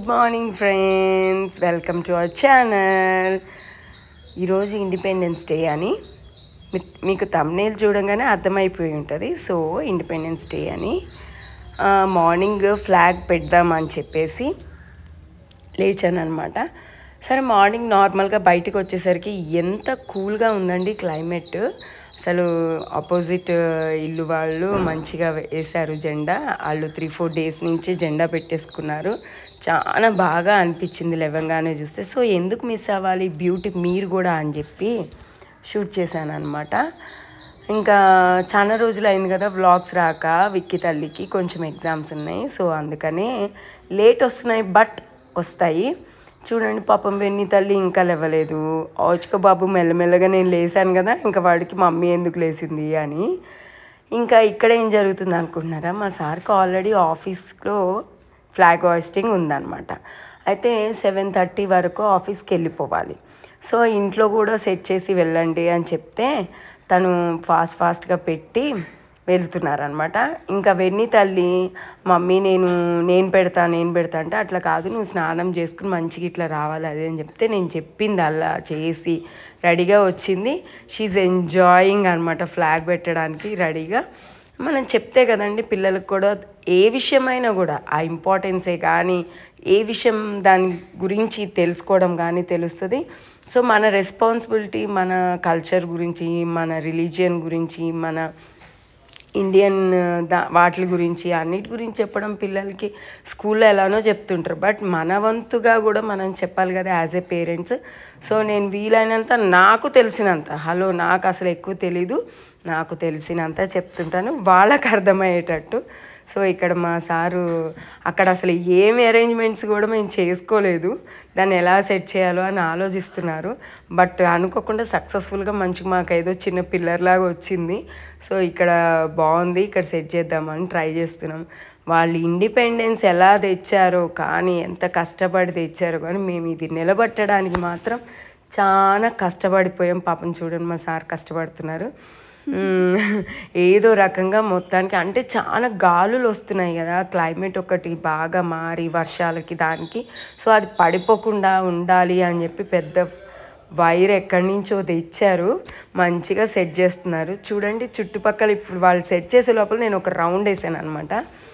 Good morning friends welcome to our channel ఈరోజు independence day అని మీ- మీకు తమ్నేల్ చూడంగానే అర్థమైపోయి ఉంటుంది సో ఇండిపెండెన్స్ డే అని ఆ, మార్నింగ్ ఫ్లాగ్ పెడదామని చెప్పేసి లేచాను అనమాట సరే మార్నింగ్ నార్మల్గా బయటకు వచ్చేసరికి ఎంత కూల్గా ఉందండి క్లైమేట్ అసలు ఆపోజిట్ ఇల్లు వాళ్ళు మంచిగా వేశారు జెండా వాళ్ళు త్రీ ఫోర్ డేస్ నుంచి జెండా పెట్టేసుకున్నారు చాలా బాగా అనిపించింది లేవంగానే చూస్తే సో ఎందుకు మిస్ అవ్వాలి బ్యూటీ మీరు కూడా అని చెప్పి షూట్ చేశాను అనమాట ఇంకా చాలా రోజులు అయింది కదా వ్లాగ్స్ రాక విక్కీ తల్లికి కొంచెం ఎగ్జామ్స్ ఉన్నాయి సో అందుకనే లేట్ వస్తున్నాయి బట్ వస్తాయి చూడండి పాపం వెన్ని తల్లి ఇంకా లేవలేదు ఓచుక బాబు మెల్లమెల్లగా నేను లేసాను కదా ఇంకా వాడికి మమ్మీ ఎందుకు లేసింది అని ఇంకా ఇక్కడ ఏం జరుగుతుంది అనుకుంటున్నారా మా సార్కి ఆల్రెడీ ఆఫీస్లో ఫ్లాగ్ హాయిస్టింగ్ ఉందన్నమాట అయితే సెవెన్ థర్టీ వరకు ఆఫీస్కి వెళ్ళిపోవాలి సో ఇంట్లో కూడా సెట్ చేసి వెళ్ళండి అని చెప్తే తను ఫాస్ట్ ఫాస్ట్గా పెట్టి వెళ్తున్నారనమాట ఇంకా వెన్ని తల్లి మమ్మీ నేను నేను పెడతా నేను పెడతా అంటే అట్లా కాదు నువ్వు స్నానం చేసుకుని మంచిగా ఇట్లా రావాలి అది అని చెప్తే నేను చెప్పింది అలా చేసి రెడీగా వచ్చింది షీఈ్ ఎంజాయింగ్ అనమాట ఫ్లాగ్ పెట్టడానికి రెడీగా మనం చెప్తే కదండి పిల్లలకు కూడా ఏ విషయమైనా కూడా ఆ ఇంపార్టెన్సే కానీ ఏ విషయం దాని గురించి తెలుసుకోవడం కానీ తెలుస్తుంది సో మన రెస్పాన్సిబిలిటీ మన కల్చర్ గురించి మన రిలీజియన్ గురించి మన ఇండియన్ దా వాటి గురించి అన్నిటి గురించి చెప్పడం పిల్లలకి స్కూల్లో ఎలానో చెప్తుంటారు బట్ మన వంతుగా కూడా మనం చెప్పాలి కదా యాజ్ ఏ పేరెంట్స్ సో నేను వీలైనంత నాకు తెలిసినంత హలో నాకు అసలు ఎక్కువ తెలీదు నాకు తెలిసినంత చెప్తుంటాను వాళ్ళకి అర్థమయ్యేటట్టు సో ఇక్కడ మా సారు అక్కడ అసలు ఏమి అరేంజ్మెంట్స్ కూడా మేము చేసుకోలేదు దాన్ని ఎలా సెట్ చేయాలో అని ఆలోచిస్తున్నారు బట్ అనుకోకుండా సక్సెస్ఫుల్గా మంచిగా మాకు ఏదో చిన్న పిల్లర్ లాగా వచ్చింది సో ఇక్కడ బాగుంది ఇక్కడ సెట్ చేద్దామని ట్రై చేస్తున్నాం వాళ్ళు ఇండిపెండెన్స్ ఎలా తెచ్చారో కానీ ఎంత కష్టపడి తెచ్చారో కానీ మేము ఇది నిలబట్టడానికి మాత్రం చాలా కష్టపడిపోయాం పాపం చూడండి మా సార్ కష్టపడుతున్నారు మ్మ్. ఏదో రకంగా మొత్తానికి అంటే చాలా గాలులు వస్తున్నాయి కదా క్లైమేట్ ఒకటి బాగా మారి వర్షాలకి దానికి సో అది పడిపోకుండా ఉండాలి అని చెప్పి పెద్ద వైర్ ఎక్కడి నుంచో తెచ్చారు మంచిగా సెట్ చేస్తున్నారు చూడండి చుట్టుపక్కల ఇప్పుడు వాళ్ళు సెట్ చేసే లోపల నేను ఒక రౌండ్ వేసాను అనమాట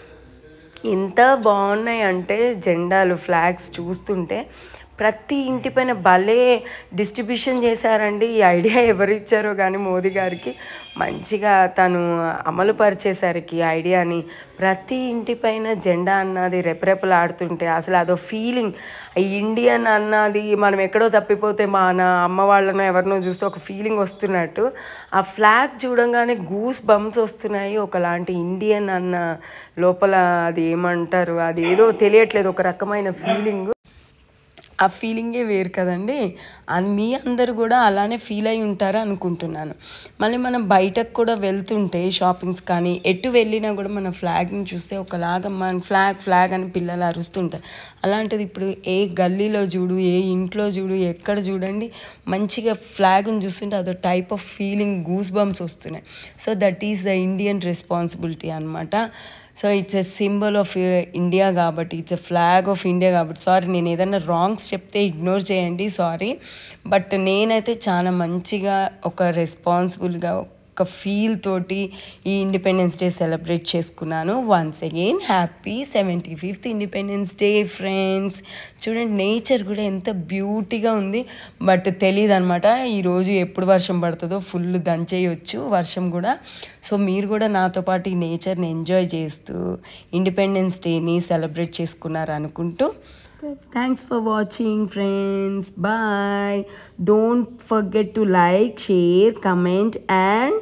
ఎంత బాగున్నాయి అంటే జెండాలు ఫ్లాగ్స్ చూస్తుంటే ప్రతి ఇంటి పైన భలే డిస్ట్రిబ్యూషన్ చేశారండి ఈ ఐడియా ఎవరు ఇచ్చారో కానీ మోదీ గారికి మంచిగా తను అమలు పరిచేసరికి ఈ ఐడియాని ప్రతి ఇంటి పైన జెండా అన్నది రెపరెపలాడుతుంటే అసలు అదో ఫీలింగ్ ఇండియన్ అన్నది మనం ఎక్కడో తప్పిపోతే మన అమ్మ వాళ్ళనో ఎవరినో చూస్తే ఒక ఫీలింగ్ వస్తున్నట్టు ఆ ఫ్లాగ్ చూడంగానే గూస్ బంప్స్ వస్తున్నాయి ఒకలాంటి ఇండియన్ అన్న లోపల అది ఏమంటారు అది ఏదో తెలియట్లేదు ఒక రకమైన ఫీలింగ్ ఆ ఫీలింగే వేరు కదండి అది మీ అందరు కూడా అలానే ఫీల్ అయి ఉంటారు అనుకుంటున్నాను మళ్ళీ మనం బయటకు కూడా వెళ్తుంటే షాపింగ్స్ కానీ ఎటు వెళ్ళినా కూడా మన ఫ్లాగ్ని చూస్తే ఒకలాగా మన ఫ్లాగ్ ఫ్లాగ్ అని పిల్లలు అరుస్తుంటారు అలాంటిది ఇప్పుడు ఏ గల్లీలో చూడు ఏ ఇంట్లో చూడు ఎక్కడ చూడండి మంచిగా ఫ్లాగ్ని చూస్తుంటే అదో type of feeling goose bumps వస్తున్నాయి so that is the Indian responsibility అనమాట so it's a symbol of India కాబట్టి it's a flag of India కాబట్టి సారీ నేను ఏదైనా రాంగ్స్ చెప్తే ఇగ్నోర్ చేయండి సారీ బట్ నేనైతే చాలా మంచిగా ఒక రెస్పాన్సిబుల్గా ఒక ఫీల్ తోటి ఈ ఇండిపెండెన్స్ డే సెలబ్రేట్ చేసుకున్నాను once again happy seventy fifth independence day friends చూడండి నేచర్ కూడా ఎంత బ్యూటీగా ఉంది బట్ తెలియదు అనమాట ఈరోజు ఎప్పుడు వర్షం పడుతుందో ఫుల్ దంచేయొచ్చు వర్షం కూడా సో మీరు కూడా నాతో పాటు ఈ నేచర్ని ఎంజాయ్ చేస్తూ ఇండిపెండెన్స్ డేని సెలబ్రేట్ చేసుకున్నారు అనుకుంటూ thanks for watching friends bye don't forget to like share comment and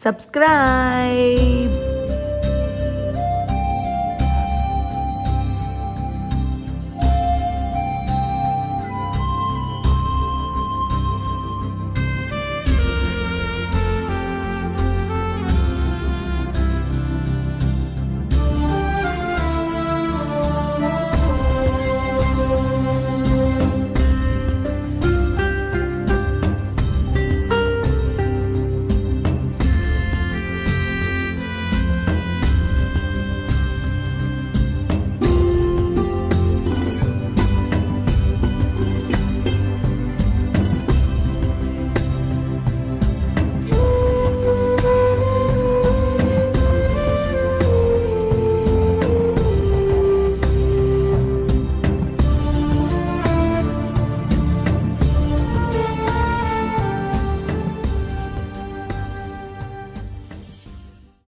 subscribe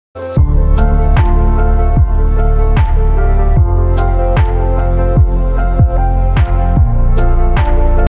you